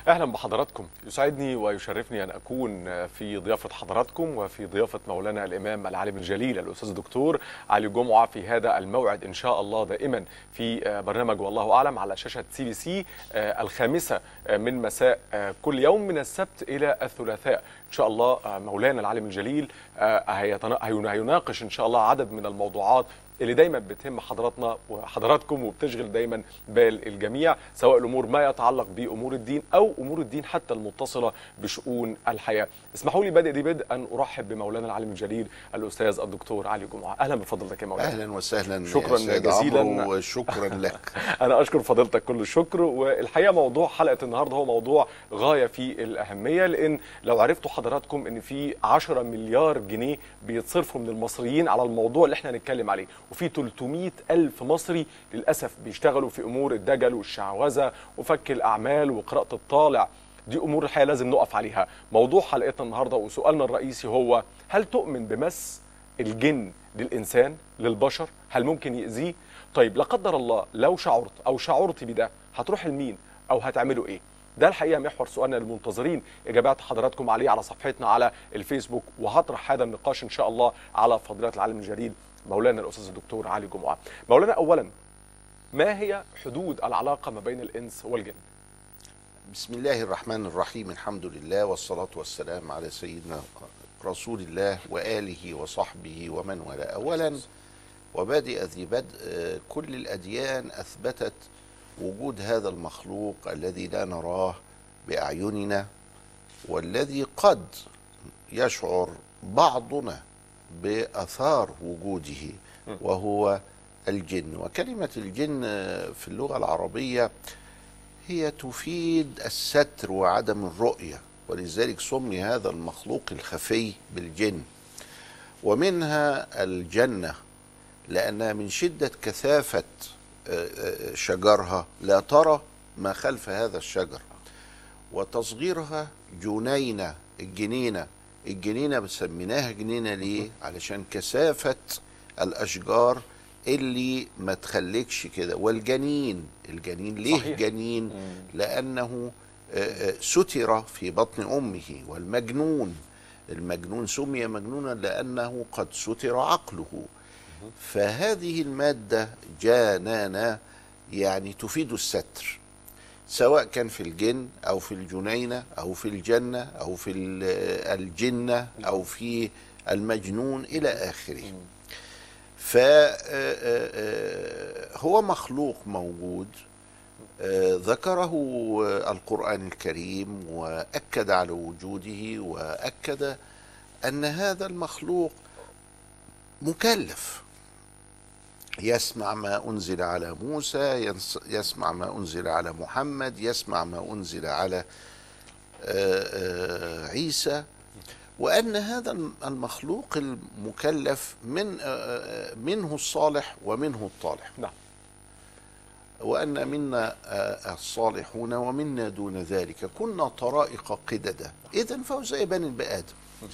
اهلا بحضراتكم يسعدني ويشرفني ان اكون في ضيافه حضراتكم وفي ضيافه مولانا الامام العالم الجليل الاستاذ الدكتور علي جمعه في هذا الموعد ان شاء الله دائما في برنامج والله اعلم على شاشه سي بي سي الخامسه من مساء كل يوم من السبت الى الثلاثاء ان شاء الله مولانا العالم الجليل هيناقش ان شاء الله عدد من الموضوعات اللي دايما بتهم حضراتنا وحضراتكم وبتشغل دايما بال الجميع سواء الامور ما يتعلق بامور الدين او امور الدين حتى المتصله بشؤون الحياه. اسمحوا لي بادئ دي بدء ان ارحب بمولانا العالم الجليل الاستاذ الدكتور علي جمعه. اهلا بفضلتك يا مولانا. اهلا وسهلا شكرا جزيلا وشكرا لك. انا اشكر فضيلتك كل الشكر والحقيقه موضوع حلقه النهارده هو موضوع غايه في الاهميه لان لو عرفتوا حضراتكم ان في 10 مليار جنيه بيتصرفوا من المصريين على الموضوع اللي احنا هنتكلم عليه وفي 300 ألف مصري للأسف بيشتغلوا في أمور الدجل والشعوذة وفك الأعمال وقراءة الطالع دي أمور الحقيقة لازم نقف عليها موضوع حلقتنا النهاردة وسؤالنا الرئيسي هو هل تؤمن بمس الجن للإنسان للبشر هل ممكن يأذيه طيب لا قدر الله لو شعرت أو شعرت بده هتروح لمين أو هتعملوا إيه ده الحقيقه محور سؤالنا للمنتظرين اجابات حضراتكم عليه على صفحتنا على الفيسبوك وهطرح هذا النقاش ان شاء الله على فضيلات العالم الجليل مولانا الاستاذ الدكتور علي جمعه. مولانا اولا ما هي حدود العلاقه ما بين الانس والجن؟ بسم الله الرحمن الرحيم الحمد لله والصلاه والسلام على سيدنا رسول الله واله وصحبه ومن والاه. اولا وبادئ ذي بدء كل الاديان اثبتت وجود هذا المخلوق الذي لا نراه باعيننا والذي قد يشعر بعضنا باثار وجوده وهو الجن وكلمه الجن في اللغه العربيه هي تفيد الستر وعدم الرؤيه ولذلك سمي هذا المخلوق الخفي بالجن ومنها الجنه لانها من شده كثافه شجرها لا ترى ما خلف هذا الشجر وتصغيرها جنينه الجنينه الجنينة بسميناها جنينة ليه؟ علشان كثافة الأشجار اللي ما تخليكش كده والجنين الجنين ليه صحيح. جنين؟ مم. لأنه ستر في بطن أمه والمجنون المجنون سمي مجنونا لأنه قد ستر عقله فهذه المادة جانانا يعني تفيد الستر سواء كان في الجن او في الجنينه او في الجنه او في الجنه او في المجنون الى اخره فهو مخلوق موجود ذكره القران الكريم واكد على وجوده واكد ان هذا المخلوق مكلف يسمع ما أنزل على موسى يسمع ما أنزل على محمد يسمع ما أنزل على عيسى وأن هذا المخلوق المكلف من منه الصالح ومنه الطالح نعم وأن منا الصالحون ومنا دون ذلك كنا طرائق قددا إذا فهو زي بني بآدم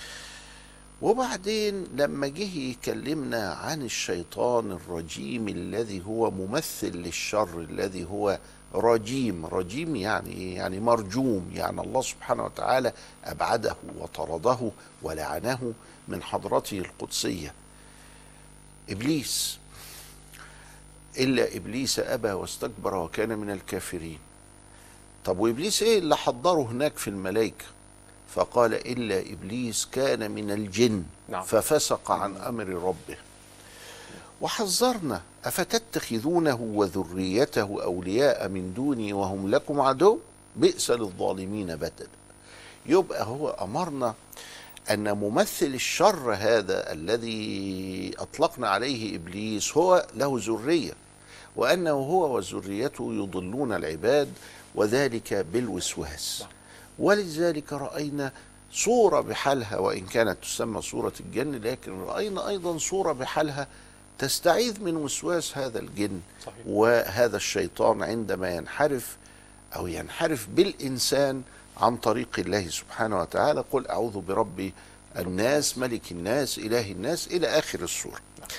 وبعدين لما جه يكلمنا عن الشيطان الرجيم الذي هو ممثل للشر الذي هو رجيم رجيم يعني يعني مرجوم يعني الله سبحانه وتعالى ابعده وطرده ولعنه من حضرته القدسيه ابليس الا ابليس ابى واستكبر وكان من الكافرين طب وابليس ايه اللي حضره هناك في الملائكه فقال إلا إبليس كان من الجن نعم. ففسق عن أمر ربه وحذرنا أفتتخذونه وذريته أولياء من دوني وهم لكم عدو بئس للظالمين بدلا يبقى هو أمرنا أن ممثل الشر هذا الذي أطلقنا عليه إبليس هو له ذرية وأنه هو وذريته يضلون العباد وذلك بالوسواس ولذلك رأينا صورة بحالها وإن كانت تسمى صورة الجن لكن رأينا أيضا صورة بحالها تستعيذ من وسواس هذا الجن صحيح. وهذا الشيطان عندما ينحرف أو ينحرف بالإنسان عن طريق الله سبحانه وتعالى قل أعوذ برب الناس ملك الناس إله الناس إلى آخر السورة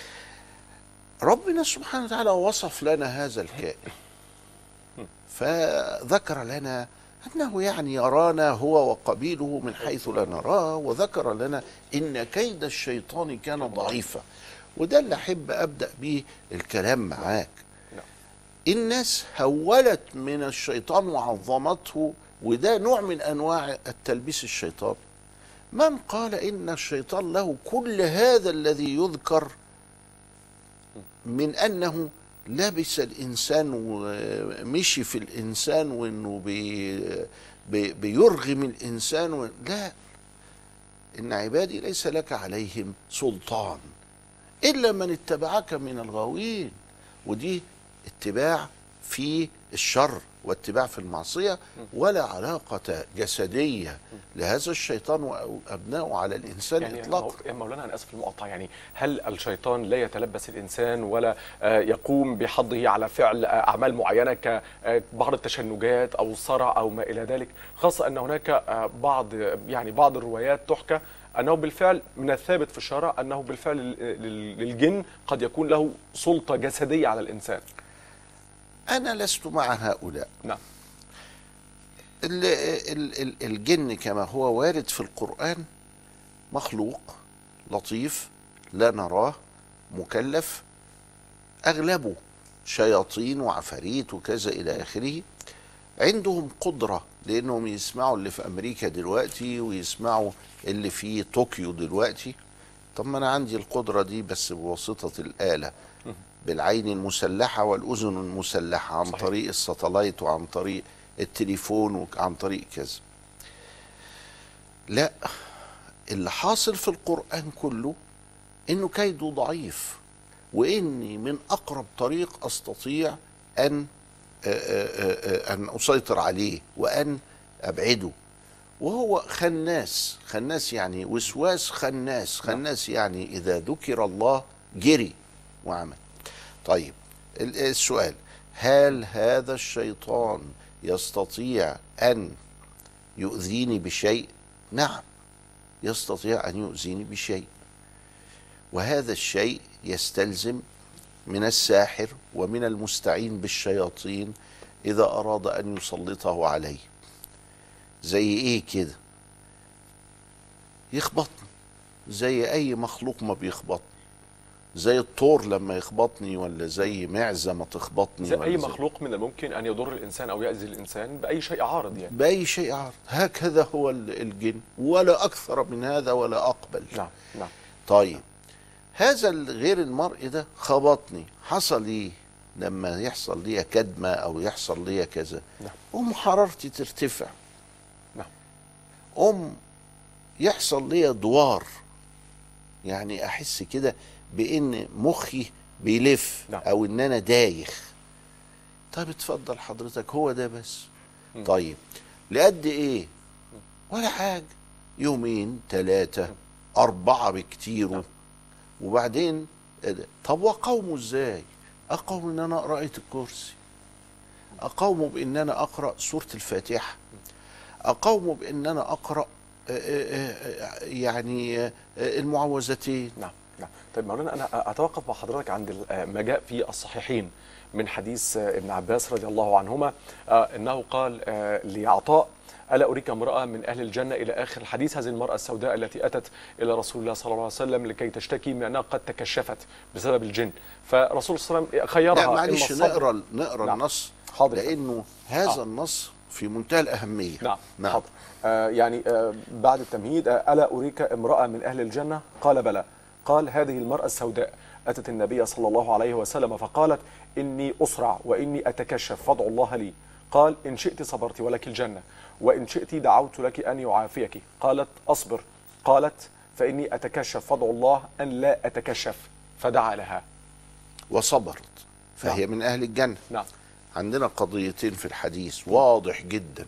ربنا سبحانه وتعالى وصف لنا هذا الكائن فذكر لنا أنه يعني يرانا هو وقبيله من حيث لا نراه وذكر لنا إن كيد الشيطان كان ضعيفا وده اللي أحب أبدأ به الكلام معاك نعم. الناس هولت من الشيطان وعظمته وده نوع من أنواع التلبيس الشيطان من قال إن الشيطان له كل هذا الذي يذكر من أنه لبس الإنسان ومشي في الإنسان وأنه بي بي بيرغم الإنسان و... لا إن عبادي ليس لك عليهم سلطان إلا من اتبعك من الغاوين ودي اتباع في الشر واتباع في المعصية ولا علاقة جسدية لهذا الشيطان وأبنائه على الإنسان يعني إطلاقا مو- يا مولانا انا اسف في المقاطعه يعني هل الشيطان لا يتلبس الانسان ولا آه، يقوم بحضه على فعل آه، اعمال معينه كبعض التشنجات او الصرع او ما الى ذلك خاصه ان هناك آه، بعض يعني بعض الروايات تحكى انه بالفعل من الثابت في الشرع انه بالفعل لل- لل- للجن قد يكون له سلطه جسديه على الانسان أنا لست مع هؤلاء نعم ال- ال- ال- الجن كما هو وارد في القرآن مخلوق لطيف لا نراه مكلف أغلبه شياطين وعفاريت وكذا إلى آخره عندهم قدرة لأنهم يسمعوا اللي في أمريكا دلوقتي ويسمعوا اللي في طوكيو دلوقتي طب ما أنا عندي القدرة دي بس بواسطة الآلة بالعين المسلحة والأذن المسلحة عن صحيح. طريق الساتلايت وعن طريق التليفون وعن طريق كذا لا اللي حاصل في القرآن كله انه كيده ضعيف واني من اقرب طريق استطيع ان آه، آه، آه، ان اسيطر عليه وان ابعده وهو خناس خناس يعني وسواس خناس خناس يعني اذا ذكر الله جري وعمل طيب ال- السؤال هل هذا الشيطان يستطيع ان يؤذيني بشيء نعم يستطيع ان يؤذيني بشيء وهذا الشيء يستلزم من الساحر ومن المستعين بالشياطين اذا اراد ان يسلطه علي زي ايه كده يخبطني زي اي مخلوق ما بيخبطني زي الطور لما يخبطني ولا زي معزه ما تخبطني زي ولا اي مخلوق من الممكن ان يضر الانسان او ياذي الانسان باي شيء عارض يعني باي شيء عارض هكذا هو ال- الجن ولا اكثر من هذا ولا اقبل نعم نعم طيب هذا غير المرء ده خبطني حصل ايه لما يحصل لي كدمه او يحصل لي كذا نعم. ام حرارتي ترتفع نعم ام يحصل لي دوار يعني احس كده بان مخي بيلف نعم. او ان انا دايخ طيب اتفضل حضرتك هو ده بس مم. طيب لقد ايه ولا حاجه يومين ثلاثه اربعه بكتير نعم. وبعدين طب واقاومه ازاي اقاوم ان انا اقرا ايه الكرسي اقاومه بان انا اقرا سوره الفاتحه اقاومه بان انا اقرا آه، آه، آه، يعني آه، المعوذتين نعم نعم طيب مولانا انا اتوقف مع حضرتك عند ال- ما جاء في الصحيحين من حديث ابن عباس رضي الله عنهما آه، انه قال آه، لعطاء الا اريك امراه من اهل الجنه الى اخر الحديث هذه المراه السوداء التي اتت الى رسول الله صلى الله عليه وسلم لكي تشتكي من انها قد تكشفت بسبب الجن فرسول صلى الله عليه وسلم خيرها لا إما معلش الصبر- نقرا نقرا نعم. النص حاضر. لانه هذا آه. النص في منتهى الاهميه نعم نعم حاضر آه يعني آه بعد التمهيد آه ألا أريك امرأة من أهل الجنة قال بلى قال هذه المرأة السوداء أتت النبي صلى الله عليه وسلم فقالت إني أسرع وإني أتكشف فادعوا الله لي قال إن شئت صبرت ولك الجنة وإن شئت دعوت لك أن يعافيك قالت أصبر قالت فإني أتكشف فادعوا الله أن لا أتكشف فدعا لها وصبرت فهي من اهل الجنه نعم عندنا قضيتين في الحديث واضح جدا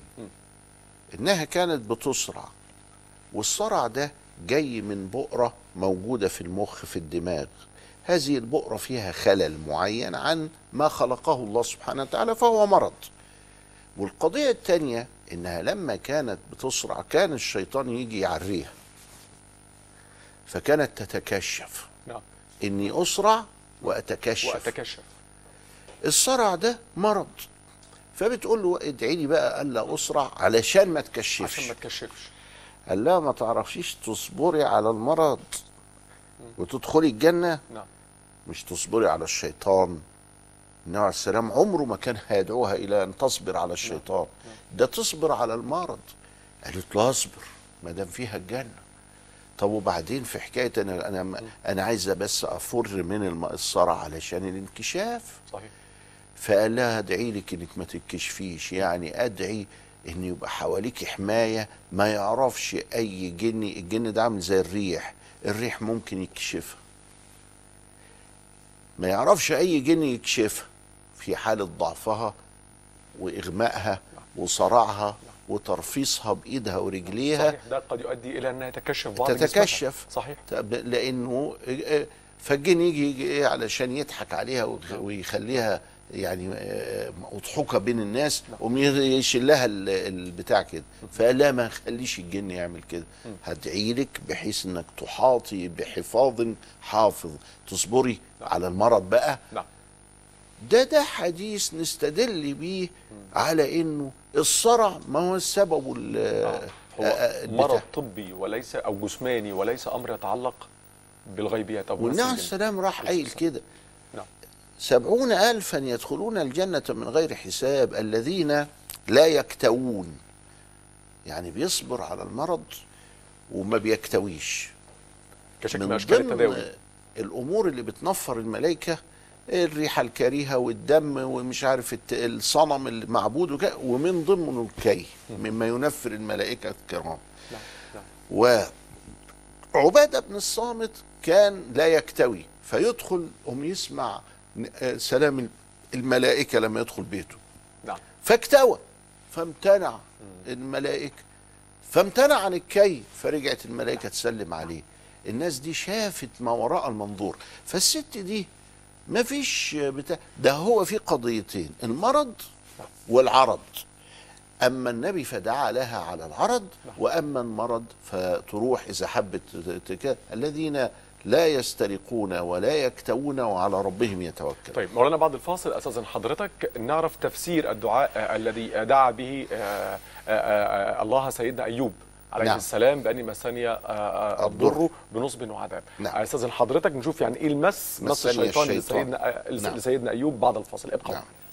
انها كانت بتصرع والصرع ده جاي من بؤره موجوده في المخ في الدماغ هذه البؤره فيها خلل معين عن ما خلقه الله سبحانه وتعالى فهو مرض والقضيه الثانيه انها لما كانت بتصرع كان الشيطان يجي يعريها فكانت تتكشف نعم اني اسرع واتكشف وأتكشف الصرع ده مرض فبتقول له ادعي لي بقى الا اسرع علشان ما تكشفش عشان ما تكشفش قال لها ما تعرفيش تصبري على المرض وتدخلي الجنه نعم مش تصبري على الشيطان النبي عليه السلام عمره ما كان هيدعوها الى ان تصبر على الشيطان ده تصبر على المرض قالت له اصبر ما دام فيها الجنه طب وبعدين في حكايه انا انا انا عايزه بس افر من الم- الصرع علشان الانكشاف صحيح فقال لها ادعي لك انك ما تتكشفيش يعني ادعي ان يبقى حواليك حمايه ما يعرفش اي جني الجن ده عامل زي الريح الريح ممكن يكشفها ما يعرفش اي جن يكشفها في حاله ضعفها واغمائها وصرعها وترفيصها بايدها ورجليها صحيح ده قد يؤدي الى انها تتكشف بعض جسمها. تتكشف صحيح طب لانه فالجن يجي يجي ايه علشان يضحك عليها ويخ- ويخليها يعني آه، مضحوكه بين الناس ويشلها ال- البتاع كده فقال لا ما خليش الجن يعمل كده هدعي لك بحيث انك تحاطي بحفاظ حافظ تصبري على المرض بقى نعم ده ده حديث نستدل بيه على انه الصرع ما هو السبب ال- آه. هو آه، آه، مرض البتاع. طبي وليس او جسماني وليس امر يتعلق بالغيبيات او والنبي بمس عليه الجن. السلام راح قايل كده نعم سبعون ألفا يدخلون الجنة من غير حساب الذين لا يكتوون يعني بيصبر على المرض وما بيكتويش كشكل من من اشكال ضمن التداوي الأمور اللي بتنفر الملائكة الريحة الكريهة والدم ومش عارف الت- الصنم المعبود وكده ومن ضمنه الكي مما ينفر الملائكة الكرام نعم نعم وعبادة بن الصامت كان لا يكتوي فيدخل هم يسمع آه، سلام الملائكة لما يدخل بيته نعم فاكتوى فامتنع الملائكة فامتنع عن الكي فرجعت الملائكة تسلم عليه الناس دي شافت ما وراء المنظور فالست دي ما فيش بتاع ده هو في قضيتين المرض والعرض أما النبي فدعا لها على العرض وأما المرض فتروح إذا حبت تك... الذين لا يسترقون ولا يكتوون وعلى ربهم يتوكلون طيب مولانا بعد الفاصل استاذن حضرتك نعرف تفسير الدعاء آه، الذي دعا به آه، آه، آه، الله سيدنا ايوب عليه نعم. السلام باني مسني آه، آه، الضر. الضر بنصب وعذاب نعم. استاذن حضرتك نشوف يعني ايه المس مس مسني الشيطان الشيطان. لسيدنا آه، نعم. لسيدنا ايوب بعد الفاصل ابقى نعم. معنا